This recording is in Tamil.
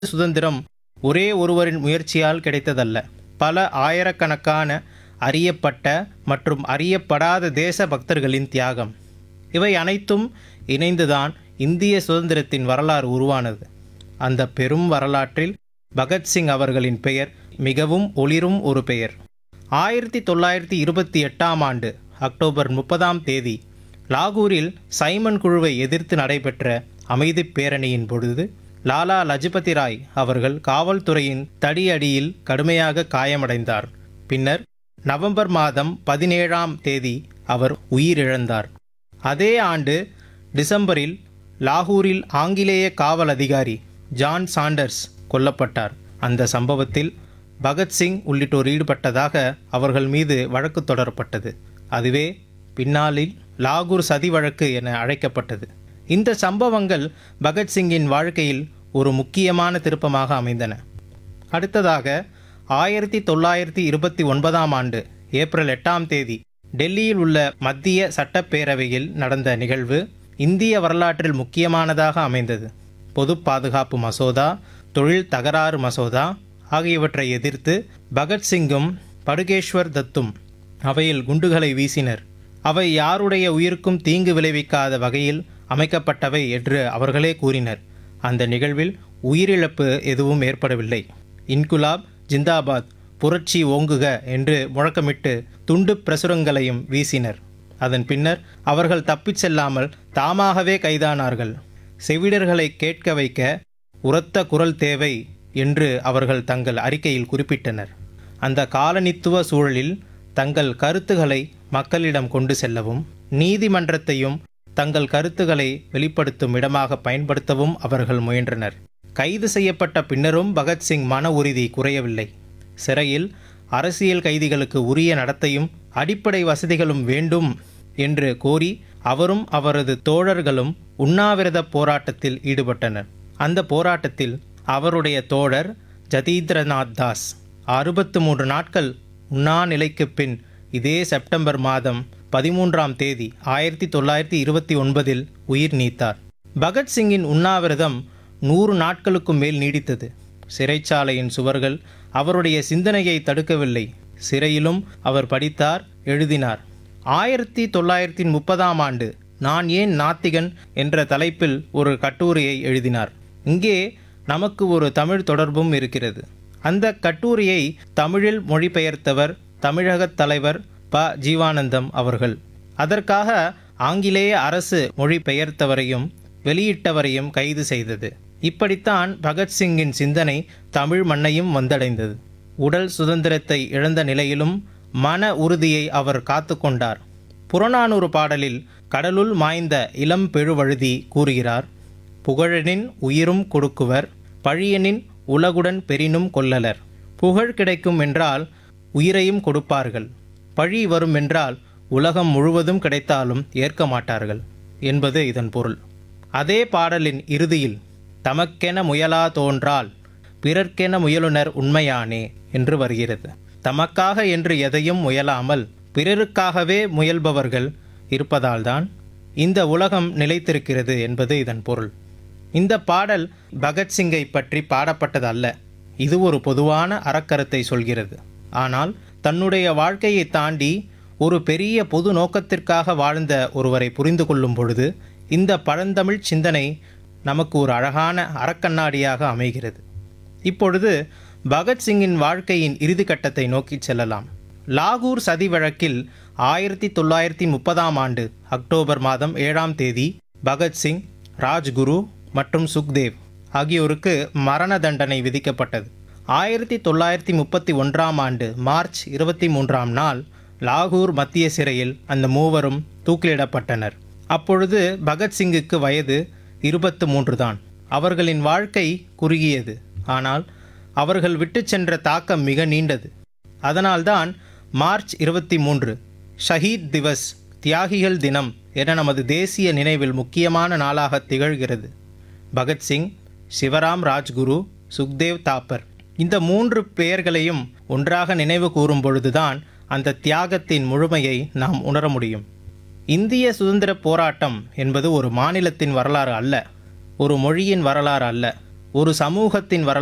சுதந்திரம் ஒரே ஒருவரின் முயற்சியால் கிடைத்ததல்ல பல ஆயிரக்கணக்கான அறியப்பட்ட மற்றும் அறியப்படாத தேச பக்தர்களின் தியாகம் இவை அனைத்தும் இணைந்துதான் இந்திய சுதந்திரத்தின் வரலாறு உருவானது அந்த பெரும் வரலாற்றில் பகத்சிங் அவர்களின் பெயர் மிகவும் ஒளிரும் ஒரு பெயர் ஆயிரத்தி தொள்ளாயிரத்தி இருபத்தி எட்டாம் ஆண்டு அக்டோபர் முப்பதாம் தேதி லாகூரில் சைமன் குழுவை எதிர்த்து நடைபெற்ற அமைதிப் பேரணியின் பொழுது லாலா லஜபதி ராய் அவர்கள் காவல்துறையின் தடியடியில் கடுமையாக காயமடைந்தார் பின்னர் நவம்பர் மாதம் பதினேழாம் தேதி அவர் உயிரிழந்தார் அதே ஆண்டு டிசம்பரில் லாகூரில் ஆங்கிலேய காவல் அதிகாரி ஜான் சாண்டர்ஸ் கொல்லப்பட்டார் அந்த சம்பவத்தில் பகத்சிங் உள்ளிட்டோர் ஈடுபட்டதாக அவர்கள் மீது வழக்கு தொடரப்பட்டது அதுவே பின்னாளில் லாகூர் சதி வழக்கு என அழைக்கப்பட்டது இந்த சம்பவங்கள் பகத்சிங்கின் வாழ்க்கையில் ஒரு முக்கியமான திருப்பமாக அமைந்தன அடுத்ததாக ஆயிரத்தி தொள்ளாயிரத்தி இருபத்தி ஒன்பதாம் ஆண்டு ஏப்ரல் எட்டாம் தேதி டெல்லியில் உள்ள மத்திய சட்டப்பேரவையில் நடந்த நிகழ்வு இந்திய வரலாற்றில் முக்கியமானதாக அமைந்தது பொது பாதுகாப்பு மசோதா தொழில் தகராறு மசோதா ஆகியவற்றை எதிர்த்து பகத்சிங்கும் படுகேஷ்வர் தத்தும் அவையில் குண்டுகளை வீசினர் அவை யாருடைய உயிருக்கும் தீங்கு விளைவிக்காத வகையில் அமைக்கப்பட்டவை என்று அவர்களே கூறினர் அந்த நிகழ்வில் உயிரிழப்பு எதுவும் ஏற்படவில்லை இன்குலாப் ஜிந்தாபாத் புரட்சி ஓங்குக என்று முழக்கமிட்டு துண்டு பிரசுரங்களையும் வீசினர் அதன் பின்னர் அவர்கள் தப்பிச் செல்லாமல் தாமாகவே கைதானார்கள் செவிடர்களை கேட்க வைக்க உரத்த குரல் தேவை என்று அவர்கள் தங்கள் அறிக்கையில் குறிப்பிட்டனர் அந்த காலனித்துவ சூழலில் தங்கள் கருத்துக்களை மக்களிடம் கொண்டு செல்லவும் நீதிமன்றத்தையும் தங்கள் கருத்துக்களை வெளிப்படுத்தும் இடமாக பயன்படுத்தவும் அவர்கள் முயன்றனர் கைது செய்யப்பட்ட பின்னரும் பகத்சிங் மன உறுதி குறையவில்லை சிறையில் அரசியல் கைதிகளுக்கு உரிய நடத்தையும் அடிப்படை வசதிகளும் வேண்டும் என்று கோரி அவரும் அவரது தோழர்களும் உண்ணாவிரத போராட்டத்தில் ஈடுபட்டனர் அந்த போராட்டத்தில் அவருடைய தோழர் ஜதீந்திரநாத் தாஸ் அறுபத்து மூன்று நாட்கள் உண்ணா நிலைக்கு பின் இதே செப்டம்பர் மாதம் பதிமூன்றாம் தேதி ஆயிரத்தி தொள்ளாயிரத்தி இருபத்தி ஒன்பதில் உயிர் நீத்தார் பகத்சிங்கின் உண்ணாவிரதம் நூறு நாட்களுக்கும் மேல் நீடித்தது சிறைச்சாலையின் சுவர்கள் அவருடைய சிந்தனையை தடுக்கவில்லை சிறையிலும் அவர் படித்தார் எழுதினார் ஆயிரத்தி தொள்ளாயிரத்தி முப்பதாம் ஆண்டு நான் ஏன் நாத்திகன் என்ற தலைப்பில் ஒரு கட்டுரையை எழுதினார் இங்கே நமக்கு ஒரு தமிழ் தொடர்பும் இருக்கிறது அந்த கட்டுரையை தமிழில் மொழிபெயர்த்தவர் தமிழகத் தலைவர் ப ஜீவானந்தம் அவர்கள் அதற்காக ஆங்கிலேய அரசு மொழிபெயர்த்தவரையும் வெளியிட்டவரையும் கைது செய்தது இப்படித்தான் பகத்சிங்கின் சிந்தனை தமிழ் மண்ணையும் வந்தடைந்தது உடல் சுதந்திரத்தை இழந்த நிலையிலும் மன உறுதியை அவர் காத்து கொண்டார் புறநானூறு பாடலில் கடலுள் மாய்ந்த இளம் பெருவழுதி கூறுகிறார் புகழனின் உயிரும் கொடுக்குவர் பழியனின் உலகுடன் பெரினும் கொல்லலர் புகழ் கிடைக்கும் என்றால் உயிரையும் கொடுப்பார்கள் பழி வரும் என்றால் உலகம் முழுவதும் கிடைத்தாலும் ஏற்க மாட்டார்கள் என்பது இதன் பொருள் அதே பாடலின் இறுதியில் தமக்கென முயலா தோன்றால் பிறர்க்கென முயலுனர் உண்மையானே என்று வருகிறது தமக்காக என்று எதையும் முயலாமல் பிறருக்காகவே முயல்பவர்கள் இருப்பதால்தான் இந்த உலகம் நிலைத்திருக்கிறது என்பது இதன் பொருள் இந்த பாடல் பகத்சிங்கை பற்றி பாடப்பட்டது அல்ல இது ஒரு பொதுவான அறக்கருத்தை சொல்கிறது ஆனால் தன்னுடைய வாழ்க்கையை தாண்டி ஒரு பெரிய பொது நோக்கத்திற்காக வாழ்ந்த ஒருவரை புரிந்து கொள்ளும் பொழுது இந்த பழந்தமிழ் சிந்தனை நமக்கு ஒரு அழகான அறக்கண்ணாடியாக அமைகிறது இப்பொழுது பகத்சிங்கின் வாழ்க்கையின் இறுதி கட்டத்தை நோக்கி செல்லலாம் லாகூர் சதி வழக்கில் ஆயிரத்தி தொள்ளாயிரத்தி முப்பதாம் ஆண்டு அக்டோபர் மாதம் ஏழாம் தேதி பகத்சிங் ராஜ்குரு மற்றும் சுக்தேவ் ஆகியோருக்கு மரண தண்டனை விதிக்கப்பட்டது ஆயிரத்தி தொள்ளாயிரத்தி முப்பத்தி ஒன்றாம் ஆண்டு மார்ச் இருபத்தி மூன்றாம் நாள் லாகூர் மத்திய சிறையில் அந்த மூவரும் தூக்கிலிடப்பட்டனர் அப்பொழுது பகத்சிங்குக்கு வயது இருபத்து மூன்று தான் அவர்களின் வாழ்க்கை குறுகியது ஆனால் அவர்கள் விட்டு சென்ற தாக்கம் மிக நீண்டது அதனால்தான் மார்ச் இருபத்தி மூன்று ஷஹீத் திவஸ் தியாகிகள் தினம் என நமது தேசிய நினைவில் முக்கியமான நாளாக திகழ்கிறது பகத்சிங் சிவராம் ராஜ்குரு சுக்தேவ் தாப்பர் இந்த மூன்று பெயர்களையும் ஒன்றாக நினைவு கூறும் பொழுதுதான் அந்த தியாகத்தின் முழுமையை நாம் உணர முடியும் இந்திய சுதந்திர போராட்டம் என்பது ஒரு மாநிலத்தின் வரலாறு அல்ல ஒரு மொழியின் வரலாறு அல்ல ஒரு சமூகத்தின் வரலாறு